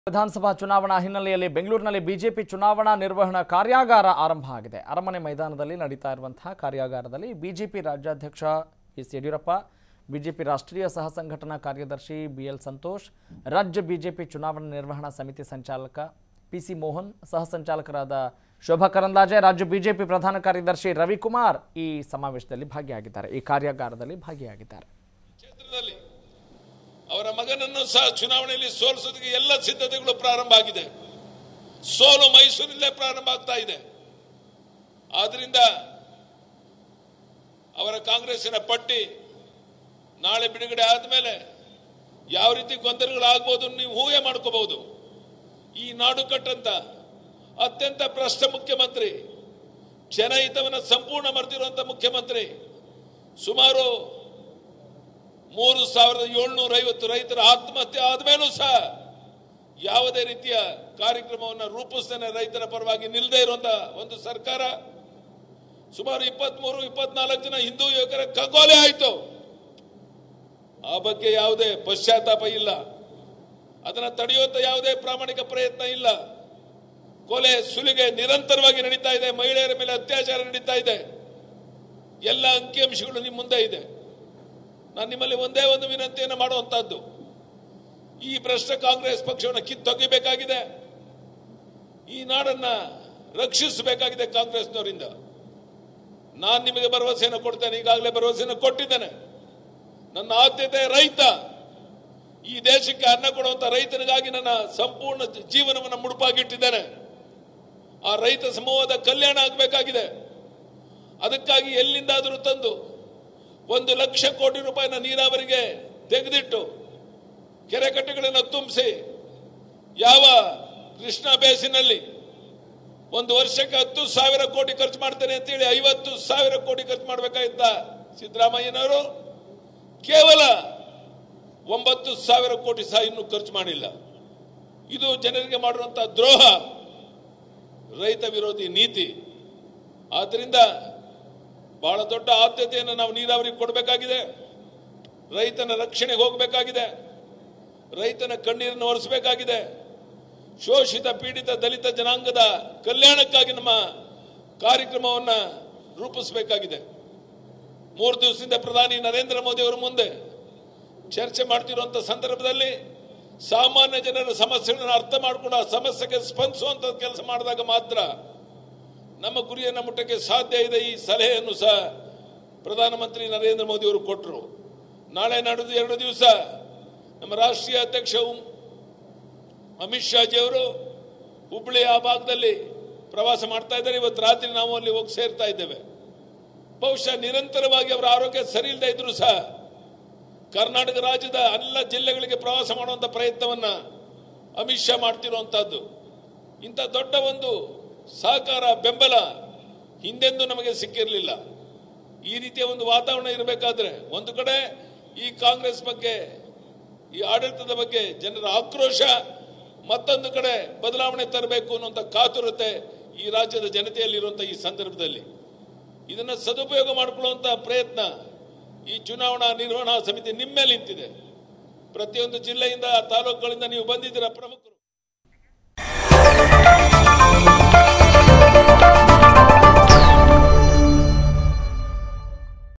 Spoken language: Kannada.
ವಿಧಾನಸಭಾ ಚುನಾವಣಾ ಹಿನ್ನೆಲೆಯಲ್ಲಿ ಬೆಂಗಳೂರಿನಲ್ಲಿ ಬಿಜೆಪಿ ಚುನಾವಣಾ ನಿರ್ವಹಣಾ ಕಾರ್ಯಾಗಾರ ಆರಂಭ ಆಗಿದೆ ಅರಮನೆ ಮೈದಾನದಲ್ಲಿ ನಡೀತಾ ಇರುವಂತಹ ಕಾರ್ಯಾಗಾರದಲ್ಲಿ ಬಿಜೆಪಿ ರಾಜ್ಯಾಧ್ಯಕ್ಷ ಎಸ್ ಯಡಿಯೂರಪ್ಪ ಬಿಜೆಪಿ ರಾಷ್ಟ್ರೀಯ ಸಹ ಸಂಘಟನಾ ಕಾರ್ಯದರ್ಶಿ ಬಿಎಲ್ ಸಂತೋಷ್ ರಾಜ್ಯ ಬಿಜೆಪಿ ಚುನಾವಣಾ ನಿರ್ವಹಣಾ ಸಮಿತಿ ಸಂಚಾಲಕ ಪಿಸಿ ಮೋಹನ್ ಸಹ ಸಂಚಾಲಕರಾದ ಶೋಭಾ ಕರಂದ್ಲಾಜೆ ರಾಜ್ಯ ಬಿಜೆಪಿ ಪ್ರಧಾನ ಕಾರ್ಯದರ್ಶಿ ರವಿಕುಮಾರ್ ಈ ಸಮಾವೇಶದಲ್ಲಿ ಭಾಗಿಯಾಗಿದ್ದಾರೆ ಈ ಕಾರ್ಯಾಗಾರದಲ್ಲಿ ಭಾಗಿಯಾಗಿದ್ದಾರೆ ಕ್ಷೇತ್ರದಲ್ಲಿ ಅವರ ಮಗನನ್ನು ಸಹ ಚುನಾವಣೆಯಲ್ಲಿ ಸೋಲಿಸೋದಕ್ಕೆ ಎಲ್ಲ ಸಿದ್ಧತೆಗಳು ಪ್ರಾರಂಭ ಆಗಿದೆ ಸೋಲು ಮೈಸೂರಿನಲ್ಲೇ ಪ್ರಾರಂಭ ಆಗ್ತಾ ಇದೆ ಆದ್ರಿಂದ ಅವರ ಕಾಂಗ್ರೆಸ್ಸಿನ ಪಟ್ಟಿ ನಾಳೆ ಬಿಡುಗಡೆ ಆದ್ಮೇಲೆ ಯಾವ ರೀತಿ ಗೊಂದಲಗಳಾಗ್ಬೋದು ನೀವು ಊಹೆ ಮಾಡ್ಕೋಬಹುದು ಈ ನಾಡು ಕಟ್ಟಂತ ಅತ್ಯಂತ ಭ್ರಷ್ಟ ಮುಖ್ಯಮಂತ್ರಿ ಜನಹಿತವನ್ನ ಸಂಪೂರ್ಣ ಮರೆತಿರುವಂತ ಮುಖ್ಯಮಂತ್ರಿ ಸುಮಾರು ಮೂರು ಸಾವಿರದ ಏಳ್ನೂರ ಐವತ್ತು ರೈತರ ಆತ್ಮಹತ್ಯೆ ಆದ್ಮೇಲೂ ಸಹ ಯಾವುದೇ ರೀತಿಯ ಕಾರ್ಯಕ್ರಮವನ್ನು ರೂಪಿಸ್ತೇನೆ ರೈತರ ಪರವಾಗಿ ನಿಲ್ಲದೆ ಇರುವಂತ ಒಂದು ಸರ್ಕಾರ ಸುಮಾರು ಇಪ್ಪತ್ಮೂರು ಇಪ್ಪತ್ನಾಲ್ಕು ಜನ ಹಿಂದೂ ಯುವಕರ ಖಗೋಲೆ ಆಯಿತು ಆ ಬಗ್ಗೆ ಯಾವುದೇ ಪಶ್ಚಾತ್ತಾಪ ಇಲ್ಲ ಅದನ್ನ ತಡೆಯುವಂತ ಯಾವುದೇ ಪ್ರಾಮಾಣಿಕ ಪ್ರಯತ್ನ ಇಲ್ಲ ಕೊಲೆ ಸುಲಿಗೆ ನಿರಂತರವಾಗಿ ನಡೀತಾ ಇದೆ ಮಹಿಳೆಯರ ಮೇಲೆ ಅತ್ಯಾಚಾರ ನಡೀತಾ ಇದೆ ಎಲ್ಲ ಅಂಕಿಅಂಶಗಳು ನಿಮ್ಮ ಮುಂದೆ ಇದೆ ನಾನು ನಿಮ್ಮಲ್ಲಿ ಒಂದೇ ಒಂದು ವಿನಂತಿಯನ್ನು ಮಾಡುವಂತಹದ್ದು ಈ ಭ್ರಷ್ಟ ಕಾಂಗ್ರೆಸ್ ಪಕ್ಷವನ್ನು ಕಿತ್ತೊಗೆಯಬೇಕಾಗಿದೆ ಈ ನಾಡನ್ನ ರಕ್ಷಿಸಬೇಕಾಗಿದೆ ಕಾಂಗ್ರೆಸ್ನವರಿಂದ ನಾನು ನಿಮಗೆ ಭರವಸೆಯನ್ನು ಕೊಡ್ತೇನೆ ಈಗಾಗಲೇ ಭರವಸೆಯನ್ನು ಕೊಟ್ಟಿದ್ದೇನೆ ನನ್ನ ಆದ್ಯತೆ ರೈತ ಈ ದೇಶಕ್ಕೆ ಅನ್ನ ಕೊಡುವಂತ ರೈತನಿಗಾಗಿ ನನ್ನ ಸಂಪೂರ್ಣ ಜೀವನವನ್ನು ಮುಡುಪಾಗಿಟ್ಟಿದ್ದೇನೆ ಆ ರೈತ ಸಮೂಹದ ಕಲ್ಯಾಣ ಆಗಬೇಕಾಗಿದೆ ಅದಕ್ಕಾಗಿ ಎಲ್ಲಿಂದಾದರೂ ತಂದು ಒಂದು ಲಕ್ಷ ಕೋಟಿ ರೂಪಾಯಿನ ನೀರಾವರಿಗೆ ತೆಗೆದಿಟ್ಟು ಕೆರೆ ಕಟ್ಟೆಗಳನ್ನು ತುಂಬಿಸಿ ಯಾವ ಕೃಷ್ಣ ಬೇಸಿನಲ್ಲಿ ಒಂದು ವರ್ಷಕ್ಕೆ ಹತ್ತು ಸಾವಿರ ಕೋಟಿ ಖರ್ಚು ಮಾಡ್ತೇನೆ ಅಂತೇಳಿ ಐವತ್ತು ಸಾವಿರ ಕೋಟಿ ಖರ್ಚು ಮಾಡಬೇಕಾಗಿದ್ದ ಸಿದ್ದರಾಮಯ್ಯನವರು ಕೇವಲ ಒಂಬತ್ತು ಸಾವಿರ ಕೋಟಿ ಸಹ ಇನ್ನೂ ಖರ್ಚು ಮಾಡಿಲ್ಲ ಇದು ಜನರಿಗೆ ಮಾಡಿರುವಂತಹ ದ್ರೋಹ ರೈತ ವಿರೋಧಿ ನೀತಿ ಆದ್ದರಿಂದ ಬಹಳ ದೊಡ್ಡ ಆದ್ಯತೆಯನ್ನು ನಾವು ನೀರಾವರಿಗೆ ಕೊಡಬೇಕಾಗಿದೆ ರೈತನ ರಕ್ಷಣೆಗೆ ಹೋಗಬೇಕಾಗಿದೆ ರೈತನ ಕಣ್ಣೀರನ್ನು ಒರೆಸಬೇಕಾಗಿದೆ ಶೋಷಿತ ಪೀಡಿತ ದಲಿತ ಜನಾಂಗದ ಕಲ್ಯಾಣಕ್ಕಾಗಿ ನಮ್ಮ ಕಾರ್ಯಕ್ರಮವನ್ನು ರೂಪಿಸಬೇಕಾಗಿದೆ ಮೂರು ದಿವಸದಿಂದ ಪ್ರಧಾನಿ ನರೇಂದ್ರ ಮೋದಿ ಅವರ ಮುಂದೆ ಚರ್ಚೆ ಮಾಡ್ತಿರುವಂತ ಸಂದರ್ಭದಲ್ಲಿ ಸಾಮಾನ್ಯ ಜನರ ಸಮಸ್ಯೆಗಳನ್ನು ಅರ್ಥ ಮಾಡಿಕೊಂಡು ಆ ಸಮಸ್ಯೆಗೆ ಸ್ಪಂದಿಸುವಂತ ಕೆಲಸ ಮಾಡಿದಾಗ ಮಾತ್ರ ನಮ್ಮ ಗುರಿಯನ್ನು ಮುಟ್ಟಕ್ಕೆ ಸಾಧ್ಯ ಇದೆ ಈ ಸಲಹೆಯನ್ನು ಸಹ ಪ್ರಧಾನಮಂತ್ರಿ ನರೇಂದ್ರ ಮೋದಿ ಅವರು ಕೊಟ್ಟರು ನಾಳೆ ನಡೆದು ಎರಡು ದಿವಸ ನಮ್ಮ ರಾಷ್ಟ್ರೀಯ ಅಧ್ಯಕ್ಷ ಉಮ್- ಅಮಿತ್ ಶಾಜಿ ಅವರು ಹುಬ್ಬಳ್ಳಿ ಆ ಭಾಗದಲ್ಲಿ ಪ್ರವಾಸ ಮಾಡ್ತಾ ಇದ್ದಾರೆ ಇವತ್ತು ರಾತ್ರಿ ನಾವು ಅಲ್ಲಿ ಹೋಗಿ ಸೇರ್ತಾ ಇದ್ದೇವೆ ಬಹುಶಃ ನಿರಂತರವಾಗಿ ಅವರ ಆರೋಗ್ಯ ಸರಿ ಇಲ್ಲದೆ ಇದ್ರು ಸಹ ಕರ್ನಾಟಕ ರಾಜ್ಯದ ಎಲ್ಲ ಜಿಲ್ಲೆಗಳಿಗೆ ಪ್ರವಾಸ ಮಾಡುವಂತ ಪ್ರಯತ್ನವನ್ನ ಅಮಿತ್ ಶಾ ಮಾಡ್ತಿರುವಂತಹದ್ದು ಇಂಥ ದೊಡ್ಡ ಒಂದು ಸಹಕಾರ ಬೆಂಬಲ ಹಿಂದೆಂದೂ ನಮಗೆ ಸಿಕ್ಕಿರಲಿಲ್ಲ ಈ ರೀತಿಯ ಒಂದು ವಾತಾವರಣ ಇರಬೇಕಾದ್ರೆ ಒಂದು ಕಡೆ ಈ ಕಾಂಗ್ರೆಸ್ ಬಗ್ಗೆ ಈ ಆಡಳಿತದ ಬಗ್ಗೆ ಜನರ ಆಕ್ರೋಶ ಮತ್ತೊಂದು ಕಡೆ ಬದಲಾವಣೆ ತರಬೇಕು ಅನ್ನುವಂಥ ಕಾತುರತೆ ಈ ರಾಜ್ಯದ ಜನತೆಯಲ್ಲಿರುವಂಥ ಈ ಸಂದರ್ಭದಲ್ಲಿ ಇದನ್ನು ಸದುಪಯೋಗ ಮಾಡಿಕೊಳ್ಳುವಂಥ ಪ್ರಯತ್ನ ಈ ಚುನಾವಣಾ ನಿರ್ವಹಣಾ ಸಮಿತಿ ನಿಮ್ಮ ಮೇಲೆ ನಿಂತಿದೆ ಪ್ರತಿಯೊಂದು ಜಿಲ್ಲೆಯಿಂದ ತಾಲೂಕುಗಳಿಂದ ನೀವು ಬಂದಿದ್ದೀರ ಪ್ರಮುಖರು